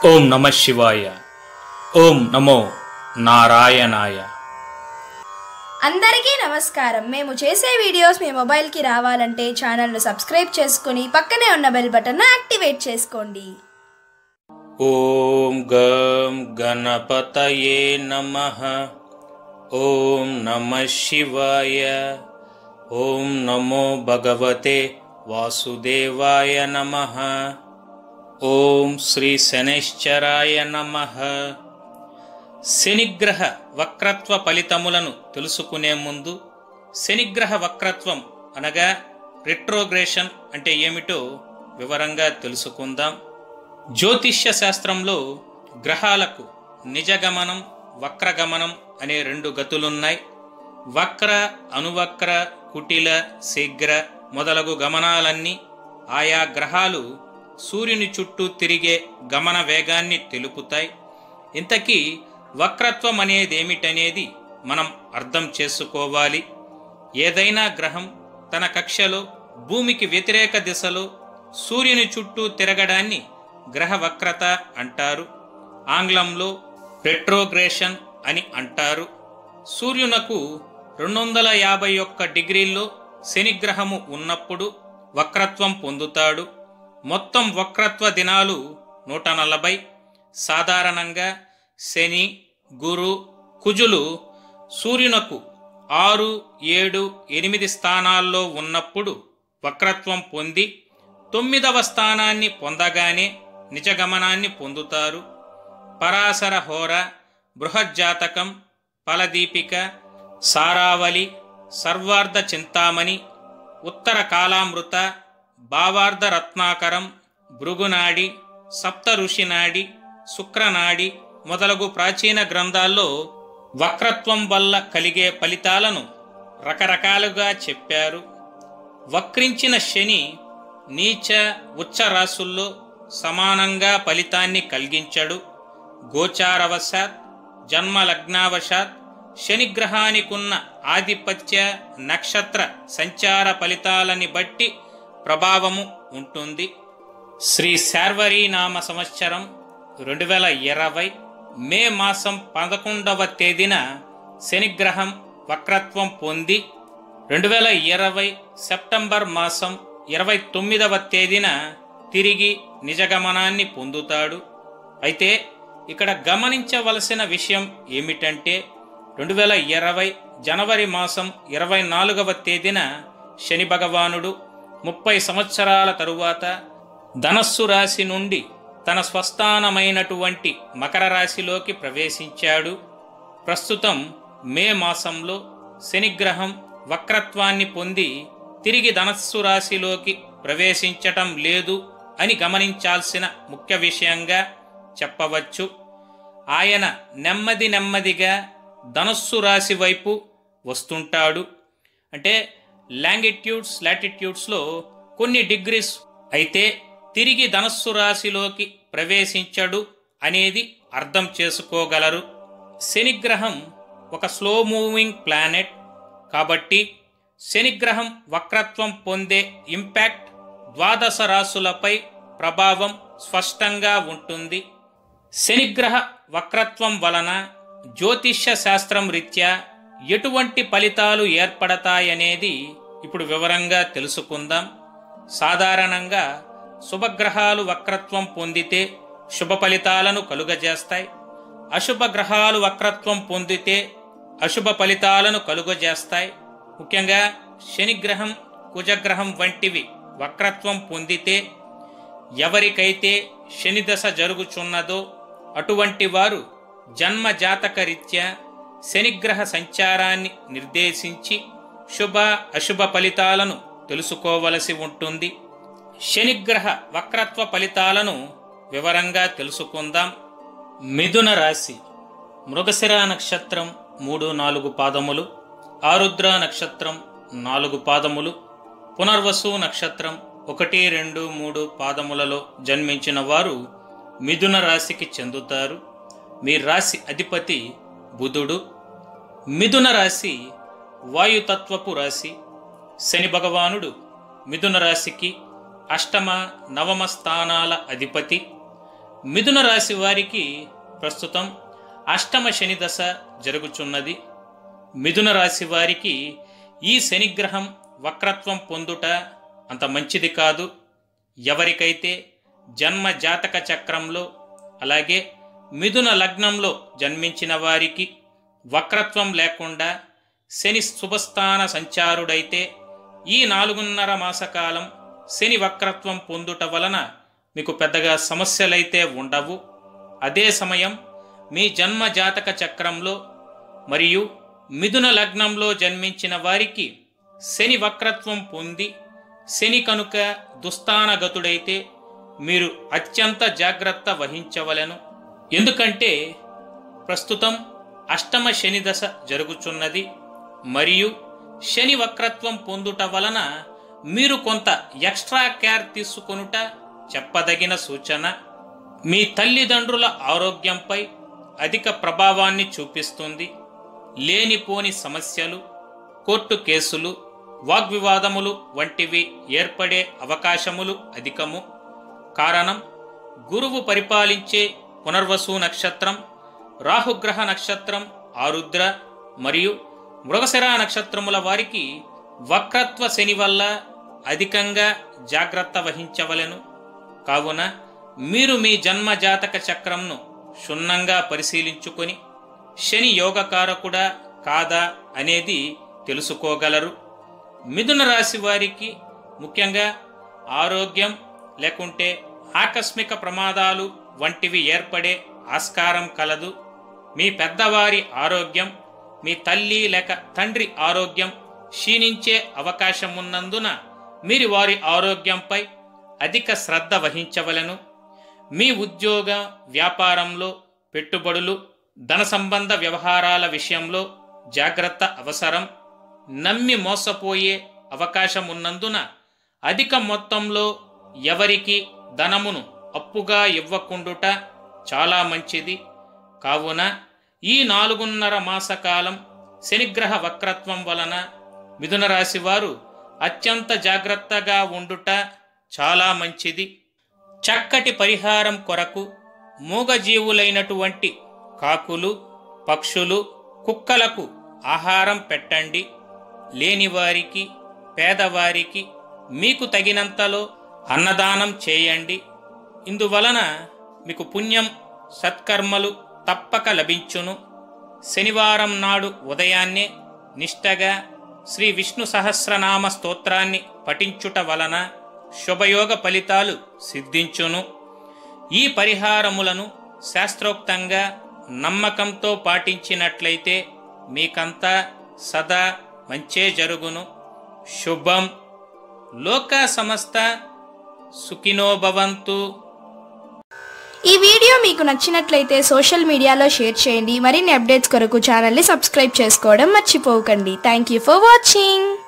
ఓం నమ శివాయ ఓం నమో నారాయణాయ అందరికీ నమస్కారం మేము చేసే వీడియోస్ మీ మొబైల్కి రావాలంటే ఛానల్ను సబ్స్క్రైబ్ చేసుకుని పక్కనే ఉన్న బెల్ బటన్ను యాక్టివేట్ చేసుకోండి ఓం గం గణపతయే నమ ఓం నమ శివాయ ఓం నమో భగవతే వాసుదేవాయ నమ ఓం శ్రీ శనైశ్చరాయ నమ శనిగ్రహ వక్రత్వ ఫలితములను తెలుసుకునే ముందు శనిగ్రహ వక్రత్వం అనగా రిట్రోగ్రేషన్ అంటే ఏమిటో వివరంగా తెలుసుకుందాం జ్యోతిష్య శాస్త్రంలో గ్రహాలకు నిజగమనం వక్రగమనం అనే రెండు గతులున్నాయి వక్ర అనువక్ర కుటిల శీఘ్ర మొదలగు గమనాలన్నీ ఆయా గ్రహాలు సూర్యుని చుట్టూ తిరిగే గమన వేగాన్ని తెలుపుతాయి ఇంతకీ వక్రత్వం అనేదేమిటనేది మనం అర్థం చేసుకోవాలి ఏదైనా గ్రహం తన కక్షలో భూమికి వ్యతిరేక దిశలో సూర్యుని చుట్టూ తిరగడాన్ని గ్రహ వక్రత అంటారు ఆంగ్లంలో రెట్రోగ్రేషన్ అని అంటారు సూర్యునకు రెండు వందల యాభై ఒక్క డిగ్రీల్లో శనిగ్రహము ఉన్నప్పుడు వక్రత్వం పొందుతాడు మొత్తం వక్రత్వ దినాలు నూట నలభై సాధారణంగా శని గురు కుజులు సూర్యునకు ఆరు ఏడు ఎనిమిది స్థానాల్లో ఉన్నప్పుడు వక్రత్వం పొంది తొమ్మిదవ స్థానాన్ని పొందగానే నిజగమనాన్ని పొందుతారు పరాశర హోర బృహజ్జాతకం ఫలదీపిక సారావళి సర్వార్ధ చింతామణి ఉత్తర కాలామృత భావార్ధ రత్నాకరం భృగునాడి సప్త ఋషినాడి శుక్రనాడి మొదలగు ప్రాచీన గ్రంథాల్లో వక్రత్వం వల్ల కలిగే ఫలితాలను రకరకాలుగా చెప్పారు వక్రించిన శని నీచ ఉచ్చ రాసుల్లో సమానంగా ఫలితాన్ని కలిగించడు గోచారవశాత్ జన్మ లగ్నావశాత్ శనిగ్రహానికున్న ఆధిపత్య నక్షత్ర సంచార ఫలితాలని బట్టి ప్రభావము ఉంటుంది శ్రీ శార్వరీ నామ సంవత్సరం రెండు వేల ఇరవై మే మాసం పదకొండవ తేదీన శనిగ్రహం వక్రత్వం పొంది రెండు వేల ఇరవై సెప్టెంబర్ మాసం ఇరవై తొమ్మిదవ తేదీన తిరిగి నిజగమనాన్ని పొందుతాడు అయితే ఇక్కడ గమనించవలసిన విషయం ఏమిటంటే రెండు వేల ఇరవై జనవరి మాసం ఇరవై నాలుగవ తేదీన శని భగవానుడు ముప్పై సంవత్సరాల తరువాత ధనస్సు రాశి నుండి తన స్వస్థానమైనటువంటి మకర రాశిలోకి ప్రవేశించాడు ప్రస్తుతం మే మాసంలో శనిగ్రహం వక్రత్వాన్ని పొంది తిరిగి ధనస్సు రాశిలోకి ప్రవేశించటం లేదు అని గమనించాల్సిన ముఖ్య విషయంగా చెప్పవచ్చు ఆయన నెమ్మది నెమ్మదిగా ధనస్సు రాశి వైపు వస్తుంటాడు అంటే లాంగిట్యూడ్స్ లాటిట్యూడ్స్లో కొన్ని డిగ్రీస్ అయితే తిరిగి ధనస్సు రాశిలోకి ప్రవేశించడు అనేది అర్థం చేసుకోగలరు శనిగ్రహం ఒక స్లో మూవింగ్ ప్లానెట్ కాబట్టి శనిగ్రహం వక్రత్వం పొందే ఇంపాక్ట్ ద్వాదశ రాశులపై ప్రభావం స్పష్టంగా ఉంటుంది శనిగ్రహ వక్రత్వం వలన జ్యోతిష్య శాస్త్రం రీత్యా ఎటువంటి ఫలితాలు ఏర్పడతాయనేది ఇప్పుడు వివరంగా తెలుసుకుందాం సాధారణంగా శుభగ్రహాలు వక్రత్వం పొందితే శుభ ఫలితాలను కలుగజేస్తాయి అశుభ గ్రహాలు వక్రత్వం పొందితే అశుభ ఫలితాలను కలుగజేస్తాయి ముఖ్యంగా శనిగ్రహం కుజగ్రహం వంటివి వక్రత్వం పొందితే ఎవరికైతే శనిదశ జరుగుచున్నదో అటువంటి వారు జన్మ జాతక రీత్యా శనిగ్రహ సంచారాన్ని నిర్దేశించి శుభ అశుభ ఫలితాలను తెలుసుకోవలసి ఉంటుంది శనిగ్రహ వక్రత్వ ఫలితాలను వివరంగా తెలుసుకుందాం మిథున రాశి మృగశిర నక్షత్రం మూడు నాలుగు పాదములు ఆరుద్ర నక్షత్రం నాలుగు పాదములు పునర్వసు నక్షత్రం ఒకటి రెండు మూడు పాదములలో జన్మించిన వారు మిథున రాశికి చెందుతారు మీ రాశి అధిపతి బుధుడు మిథున రాశి వాయుతత్వపు రాశి శని భగవానుడు మిథున రాశికి అష్టమ నవమ స్థానాల అధిపతి మిథున రాశి వారికి ప్రస్తుతం అష్టమ శని దశ జరుగుచున్నది మిథున రాశి వారికి ఈ శనిగ్రహం వక్రత్వం పొందుట అంత మంచిది కాదు ఎవరికైతే జన్మ జాతక చక్రంలో అలాగే మిథున లగ్నంలో జన్మించిన వారికి వక్రత్వం లేకుండా శని శుభస్థాన సంచారుడైతే ఈ నాలుగున్నర మాసకాలం శని వక్రత్వం పొందుట వలన మీకు పెద్దగా సమస్యలైతే ఉండవు అదే సమయం మీ జన్మ జాతక చక్రంలో మరియు మిథున లగ్నంలో జన్మించిన వారికి శని వక్రత్వం పొంది శని కనుక దుస్థానగతుడైతే మీరు అత్యంత జాగ్రత్త వహించవలెను ఎందుకంటే ప్రస్తుతం అష్టమ శని దశ జరుగుచున్నది మరియు శని వక్రత్వం పొందుట వలన మీరు కొంత ఎక్స్ట్రా కేర్ తీసుకొనుట చెప్పదగిన సూచన మీ తల్లిదండ్రుల ఆరోగ్యంపై అధిక ప్రభావాన్ని చూపిస్తుంది లేనిపోని సమస్యలు కోర్టు కేసులు వాగ్వివాదములు వంటివి ఏర్పడే అవకాశములు అధికము కారణం గురువు పరిపాలించే పునర్వసు నక్షత్రం రాహుగ్రహ నక్షత్రం ఆరుద్ర మరియు మృగశిర నక్షత్రముల వారికి వక్రత్వ శని వల్ల అధికంగా జాగ్రత్త వహించవలెను కావున మీరు మీ జన్మ జాతక చక్రంను క్షుణ్ణంగా పరిశీలించుకొని శని యోగకారకుడా కాదా అనేది తెలుసుకోగలరు మిథున రాశి వారికి ముఖ్యంగా ఆరోగ్యం లేకుంటే ఆకస్మిక ప్రమాదాలు వంటివి ఏర్పడే ఆస్కారం కలదు మీ పెద్దవారి ఆరోగ్యం మీ తల్లి లేక తండ్రి ఆరోగ్యం క్షీణించే అవకాశం ఉన్నందున మీరు వారి ఆరోగ్యంపై అధిక శ్రద్ధ వహించవలను మీ ఉద్యోగ వ్యాపారంలో పెట్టుబడులు ధన సంబంధ వ్యవహారాల విషయంలో జాగ్రత్త అవసరం నమ్మి మోసపోయే అవకాశం ఉన్నందున అధిక మొత్తంలో ఎవరికి ధనమును అప్పుగా ఇవ్వకుండుట చాలా మంచిది కావున ఈ నాలుగున్నర మాసకాలం శనిగ్రహ వక్రత్వం వలన మిథున రాశి వారు అత్యంత జాగ్రత్తగా ఉండుట చాలా మంచిది చక్కటి పరిహారం కొరకు మూగజీవులైనటువంటి కాకులు పక్షులు కుక్కలకు ఆహారం పెట్టండి లేనివారికి పేదవారికి మీకు తగినంతలో అన్నదానం చేయండి ఇందువలన మీకు పుణ్యం సత్కర్మలు తప్పక లభించును శనివారం నాడు ఉదయాన్నే నిష్టగా శ్రీ విష్ణు సహస్రనామ స్తోత్రాన్ని పఠించుట వలన శుభయోగ ఫలితాలు సిద్ధించును ఈ పరిహారములను శాస్త్రోక్తంగా నమ్మకంతో పాటించినట్లయితే మీకంతా సదా మంచే జరుగును శుభం లోక సమస్త సుఖినో భవంతు ఈ వీడియో మీకు నచ్చినట్లయితే సోషల్ మీడియాలో షేర్ చేయండి మరిన్ని అప్డేట్స్ కొరకు ఛానల్ని సబ్స్క్రైబ్ చేసుకోవడం మర్చిపోకండి థ్యాంక్ యూ ఫర్ వాచింగ్